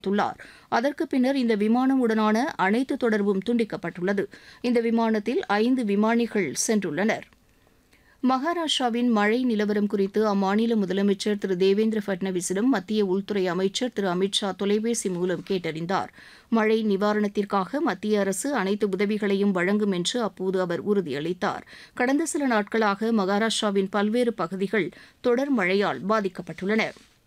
தெரிவித்துள்ளார் அதற்கு பின்னர் இந்த விமானம் உடனான அனைத்து தொடர்பும் துண்டிக்கப்பட்டுள்ளது இந்த விமானத்தில் ஐந்து விமானிகள் சென்றுள்ளனர் மகாராஷ்டிராவின் மழை நிலவரம் குறித்து அம்மாநில முதலமைச்சர் திரு தேவேந்திர பட்னவிஸிடம் மத்திய உள்துறை அமைச்சர் திரு அமித் ஷா தொலைபேசி மூலம் கேட்டறிந்தார் மழை நிவாரணத்திற்காக மத்திய அரசு அனைத்து உதவிகளையும் வழங்கும் என்று அப்போது அவர் உறுதியளித்தார் கடந்த சில நாட்களாக மகாராஷ்டிராவின் பல்வேறு பகுதிகள் தொடர் மழையால் பாதிக்கப்பட்டுள்ளன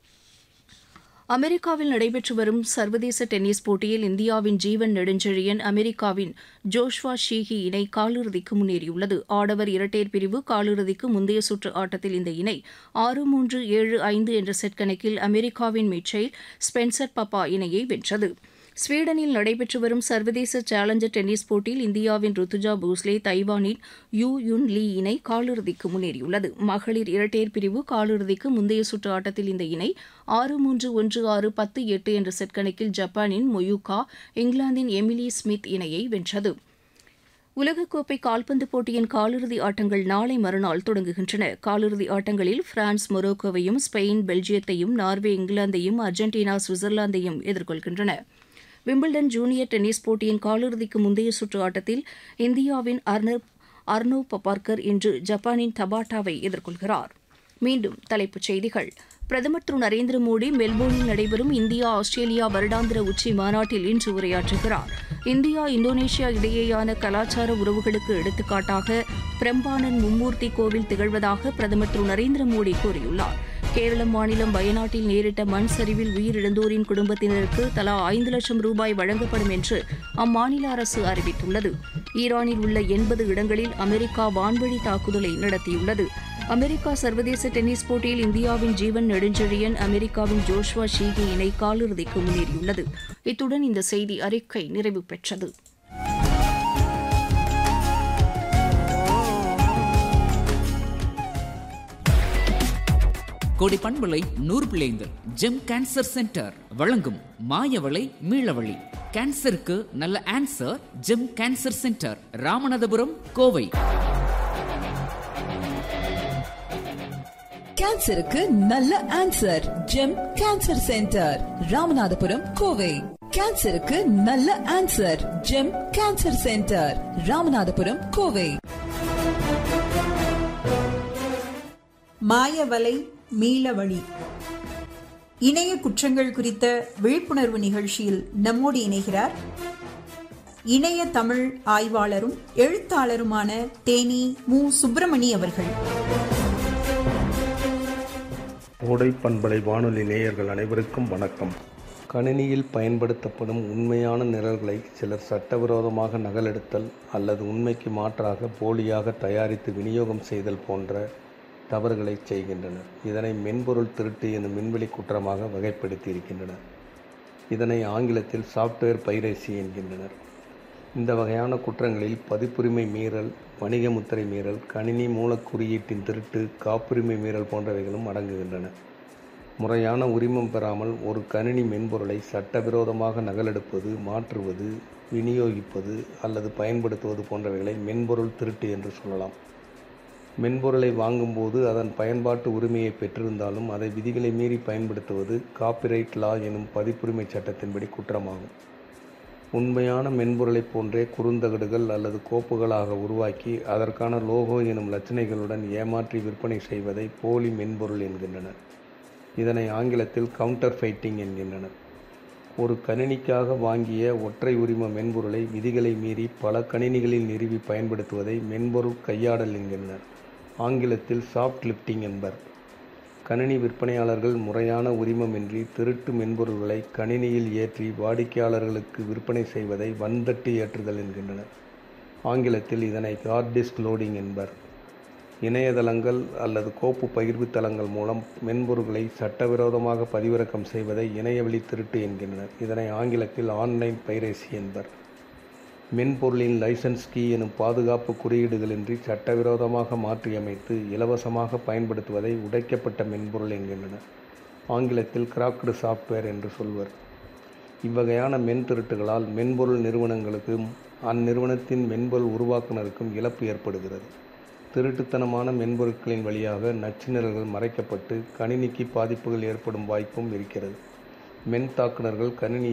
அமெரிக்காவில் நடைபெற்று வரும் சர்வதேச டென்னிஸ் போட்டியில் இந்தியாவின் ஜீவன் நெடுஞ்செழியன் அமெரிக்காவின் ஜோஷ்வா ஷீஹி இணை காலிறுதிக்கு முன்னேறியுள்ளது ஆடவர் இரட்டையர் பிரிவு காலிறுதிக்கு முந்தைய சுற்று ஆட்டத்தில் இந்த இணை ஆறு மூன்று ஏழு ஐந்து என்ற செட் கணக்கில் அமெரிக்காவின் மிச்சைல் ஸ்பென்சர் பப்பா இணையை வென்றது ஸ்வீடனில் நடைபெற்று வரும் சர்வதேச சேலஞ்சர் டென்னிஸ் போட்டியில் இந்தியாவின் ருத்துஜா போஸ்லே தைவானின் யூ யுன் லீ இணை காலிறுதிக்கு முன்னேறியுள்ளது மகளிர் இரட்டையர் பிரிவு காலிறுதிக்கு முந்தைய சுற்று ஆட்டத்தில் இந்த இணை ஆறு மூன்று ஒன்று ஆறு பத்து எட்டு என்ற செட் கணக்கில் ஜப்பானின் மொயூகா இங்கிலாந்தின் எமிலி ஸ்மித் இணையை வென்றது உலகக்கோப்பை கால்பந்து போட்டியின் காலிறுதி ஆட்டங்கள் நாளை மறுநாள் தொடங்குகின்றன காலிறுதி ஆட்டங்களில் பிரான்ஸ் மொரோக்கோவையும் ஸ்பெயின் பெல்ஜியத்தையும் நார்வே இங்கிலாந்தையும் அர்ஜென்டினா சுவிட்சர்லாந்தையும் எதிர்கொள்கின்றன விம்பிள்டன் ஜூனியர் டென்னிஸ் போட்டியின் காலிறுதிக்கு முந்தைய சுற்று ஆட்டத்தில் இந்தியாவின் அர்னப் அர்னோ பபார்கர் இன்று ஜப்பானின் தபாட்டாவை எதிர்கொள்கிறார் மீண்டும் தலைப்புச் செய்திகள் பிரதமர் திரு நரேந்திர மோடி மெல்போர்னில் நடைபெறும் இந்தியா ஆஸ்திரேலியா வருடாந்திர உச்சி மாநாட்டில் இன்று உரையாற்றுகிறார் இந்தியா இந்தோனேஷியா இடையேயான கலாச்சார உறவுகளுக்கு எடுத்துக்காட்டாக பிரம்பானன் மும்மூர்த்தி கோவில் திகழ்வதாக பிரதமர் திரு நரேந்திர மோடி கூறியுள்ளார் கேரள மாநிலம் வயநாட்டில் நேரிட்ட மண் சரிவில் உயிரிழந்தோரின் குடும்பத்தினருக்கு தலா ஐந்து லட்சம் ரூபாய் வழங்கப்படும் என்று அம்மாநில அரசு அறிவித்துள்ளது ஈரானில் உள்ள எண்பது இடங்களில் அமெரிக்கா வான்வழி தாக்குதலை நடத்தியுள்ளது அமெரிக்கா சர்வதேச டென்னிஸ் போட்டியில் இந்தியாவின் ஜீவன் நெடுஞ்செழியன் அமெரிக்காவின் ஜோஷ்வா ஷீகி இணை காலிறுதிக்கு முன்னேறியுள்ளது இத்துடன் இந்த செய்தி அறிக்கை நிறைவு பெற்றது கோடி பண்பலை நூறு பிள்ளைந்தர் ஜெம் கேன்சர் சென்டர் வழங்கும் மாயவளை மீளவழி கேன்சருக்கு நல்ல answer Gem cancer centre Ramanathapuram Kovai கேன்சருக்கு நல்ல answer Gem cancer centre Ramanathapuram Kovai கேன்சருக்கு நல்ல answer Gem cancer centre Ramanathapuram Kovai மாயவலை மீளவழி இணைய குற்றங்கள் குறித்த விழிப்புணர்வு நிகழ்ச்சியில் நம்மோடு இணைகிறார் இணைய தமிழ் ஆய்வாளரும் எழுத்தாளருமான தேனி மு சுப்பிரமணி அவர்கள் ஓடை பண்பலை வானொலி நேயர்கள் அனைவருக்கும் வணக்கம் கணினியில் பயன்படுத்தப்படும் உண்மையான நிரல்களை சிலர் சட்டவிரோதமாக நகலெடுத்தல் அல்லது உண்மைக்கு மாற்றாக போலியாக தயாரித்து விநியோகம் செய்தல் போன்ற தவறுகளை செய்கின்றனர் இதனை மென்பொருள் திருட்டு எனும் விண்வெளி குற்றமாக வகைப்படுத்தி இருக்கின்றனர் இதனை ஆங்கிலத்தில் சாஃப்ட்வேர் பைரசி என்கின்றனர் இந்த வகையான குற்றங்களில் பதிப்புரிமை மீறல் வணிக முத்திரை மீறல் கணினி மூலக்குறியீட்டின் திருட்டு காப்புரிமை மீறல் போன்றவைகளும் அடங்குகின்றன முறையான உரிமம் பெறாமல் ஒரு கணினி மென்பொருளை சட்டவிரோதமாக நகலெடுப்பது மாற்றுவது விநியோகிப்பது அல்லது பயன்படுத்துவது போன்றவைகளை மென்பொருள் திருட்டு என்று சொல்லலாம் மென்பொருளை வாங்கும்போது அதன் பயன்பாட்டு உரிமையை பெற்றிருந்தாலும் அதை விதிகளை மீறி பயன்படுத்துவது காப்பிரைட் லா எனும் பதிப்புரிமை சட்டத்தின்படி குற்றமாகும் உண்மையான மென்பொருளைப் போன்றே குறுந்தகடுகள் அல்லது கோப்புகளாக உருவாக்கி அதற்கான லோகோ எனும் லட்சணைகளுடன் ஏமாற்றி விற்பனை செய்வதை போலி மென்பொருள் என்கின்றனர் இதனை ஆங்கிலத்தில் கவுண்டர் ஃபைட்டிங் என்கின்றனர் ஒரு கணினிக்காக வாங்கிய ஒற்றை உரிம மென்பொருளை விதிகளை மீறி பல கணினிகளில் நிறுவி பயன்படுத்துவதை மென்பொருள் கையாடல் என்கின்றனர் ஆங்கிலத்தில் சாஃப்ட் லிஃப்டிங் என்பர் கணினி விற்பனையாளர்கள் முறையான உரிமமின்றி திருட்டு மென்பொருள்களை கணினியில் ஏற்றி வாடிக்கையாளர்களுக்கு விற்பனை செய்வதை வன்தட்டு ஏற்றுதல் என்கின்றனர் ஆங்கிலத்தில் இதனை ஹார்ட் டிஸ்க் லோடிங் என்பர் இணையதளங்கள் அல்லது கோப்பு பகிர்வு தளங்கள் மூலம் மென்பொருள்களை சட்டவிரோதமாக பதிவிறக்கம் செய்வதை இணையவழி திருட்டு என்கின்றனர் இதனை ஆங்கிலத்தில் ஆன்லைன் பைரேசி என்பர் மென்பொருளின் லைசன்ஸ் கீ எனும் பாதுகாப்பு குறியீடுகளின்றி சட்டவிரோதமாக மாற்றியமைத்து இலவசமாக பயன்படுத்துவதை உடைக்கப்பட்ட மென்பொருள் என்கின்றனர் ஆங்கிலத்தில் கிராக்டு சாஃப்ட்வேர் என்று சொல்வர் இவ்வகையான மென் திருட்டுகளால் மென்பொருள் நிறுவனங்களுக்கும் அந்நிறுவனத்தின் மென்பொருள் உருவாக்குனருக்கும் இழப்பு ஏற்படுகிறது திருட்டுத்தனமான மென்பொருட்களின் வழியாக நச்சுநிரல்கள் மறைக்கப்பட்டு கணினிக்கு பாதிப்புகள் ஏற்படும் வாய்ப்பும் இருக்கிறது மென் தாக்குனர்கள் கணினி